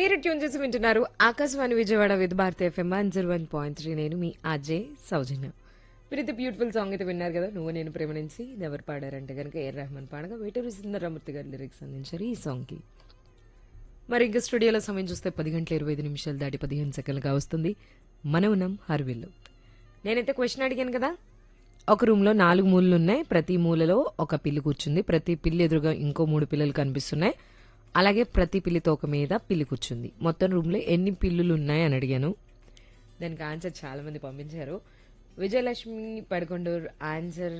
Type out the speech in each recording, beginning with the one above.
మీరు ట్యూన్ చేసి వింటున్నారు Akashvani Vijayawada Vividh Bharati FM one zero one point three నేను మీ అజయ్ సౌజన్య మీరు అయితే బ్యూటిఫుల్ సాంగ్ అయితే విన్నారు కదా నువ్వు నేను ప్రేమ నుంచి ఇది ఎవరు పాడారంటే కనుక ఏ రెహమాన్ పాడగా వేటూరి సుందరమూర్తి గారు లిరిక్స్ అందించారు ఈ సాంగ్కి మరి ఇంకా స్టూడియోలో సమయం చూస్తే పది గంటల ఇరవై ఐదు నిమిషాలు దాటి పదిహేను సెకండ్లుగా వస్తుంది మన ఉన్నాం హర్విల్లు నేనైతే క్వశ్చన్ అడిగాను కదా ఒక రూమ్లో నాలుగు మూలలు ఉన్నాయి ప్రతి మూలలో ఒక పిల్లి కూర్చుంది ప్రతి పిల్లి ఎదురుగా ఇంకో మూడు పిల్లలు కనిపిస్తున్నాయి అలాగే ప్రతి పిల్లి తోక మీద పిల్లి కూర్చుంది మొత్తం రూమ్లో ఎన్ని పిల్లులు ఉన్నాయి అని అడిగాను దానికి ఆన్సర్ చాలా మంది పంపించారు Vijayalakshmi Padakonduru answer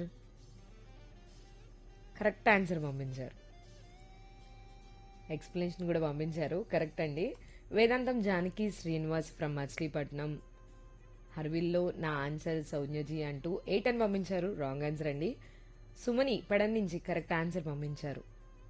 correct answer పంపించారు ఎక్స్ప్లెనేషన్ కూడా పంపించారు కరెక్ట్ అండి వేదాంతం జానకి శ్రీనివాస్ ఫ్రమ్ మచిలీపట్నం హర్విల్లో నా ఆన్సర్ సౌజ్ఞజీ అంటూ ఎయిట్ అని పంపించారు రాంగ్ ఆన్సర్ అండి సుమని పెడన్ నుంచి కరెక్ట్ ఆన్సర్ పంపించారు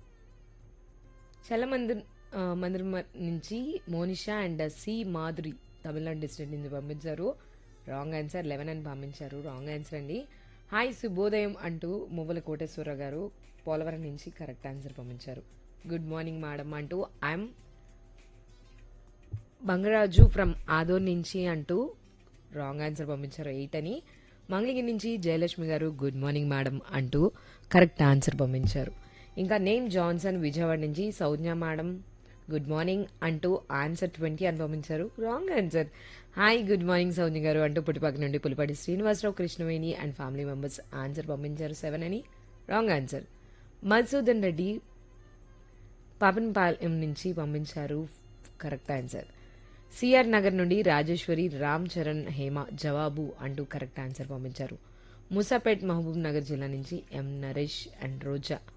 చలమందిర్ ఆ, మందిర్ మ- నుంచి Monisha and C Madhuri Tamil Nadu district నుంచి పంపించారు రాంగ్ ఆన్సర్ లెవెన్ అని పంపించారు రాంగ్ ఆన్సర్ అండి హాయ్ శుభోదయం అంటూ మువ్వల కోటేశ్వర గారు పోలవరం నుంచి కరెక్ట్ ఆన్సర్ పంపించారు గుడ్ మార్నింగ్ మేడం అంటూ ఐఎమ్ బంగరాజు ఫ్రమ్ ఆదోర్ నుంచి అంటూ రాంగ్ ఆన్సర్ పంపించారు ఎయిట్ అని మంగళగిరి నుంచి జయలక్ష్మి గారు గుడ్ మార్నింగ్ మేడం అంటూ కరెక్ట్ ఆన్సర్ పంపించారు ఇంకా నేమ్ జాన్సన్ విజయవాడ నుంచి సౌజ్ఞ మేడం గుడ్ మార్నింగ్ అంటూ ఆన్సర్ ట్వంటీ అని పంపించారు wrong answer hi good morning Saujna గారు అంటూ పుట్టిపాక నుండి Pulipati Srinivasarao Krishnaveni and family members answer పంపించారు సెవెన్ అని రాంగ్ ఆన్సర్ మధుసూదన్ రెడ్డి పాపన్పాలెం నుంచి పంపించారు కరెక్ట్ ఆన్సర్ సిఆర్ నగర్ నుండి రాజేశ్వరి రామ్ చరణ్ హేమ జవాబు అంటూ కరెక్ట్ ఆన్సర్ పంపించారు ముసాపేట్ మహబూబ్ నగర్ జిల్లా నుంచి ఎం నరేష్ అండ్ రోజా